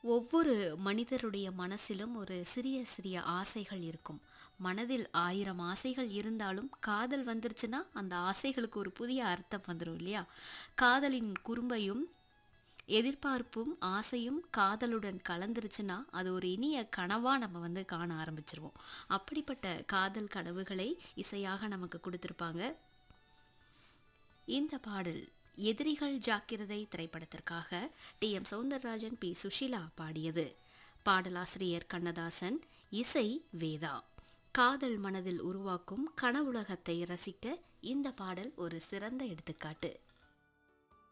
ஒவ்வொரு மனிதருடைய மனசிலும் ஒரு சிறிய சிறிய ஆசைகள் இருக்கும் மனதில் ஆயிரம் ஆசைகள் இருந்தாலும் காதல் வந்துருச்சுன்னா அந்த ஆசைகளுக்கு ஒரு புதிய அர்த்தம் வந்துடும் இல்லையா காதலின் குறும்பையும் எதிர்பார்ப்பும் ஆசையும் காதலுடன் கலந்துருச்சுன்னா அது ஒரு இனிய கனவா நம்ம வந்து காண ஆரம்பிச்சிருவோம் அப்படிப்பட்ட காதல் கனவுகளை இசையாக நமக்கு கொடுத்துருப்பாங்க இந்த பாடல் எதிரிகள் ஜாக்கிரதை திரைப்படத்திற்காக T M Soundararajan P Susheela பாடியது பாடலாசிரியர் கண்ணதாசன் இசை வேதா காதல் மனதில் உருவாக்கும் கனவுலகத்தை ரசிக்க இந்த பாடல் ஒரு சிறந்த எடுத்துக்காட்டு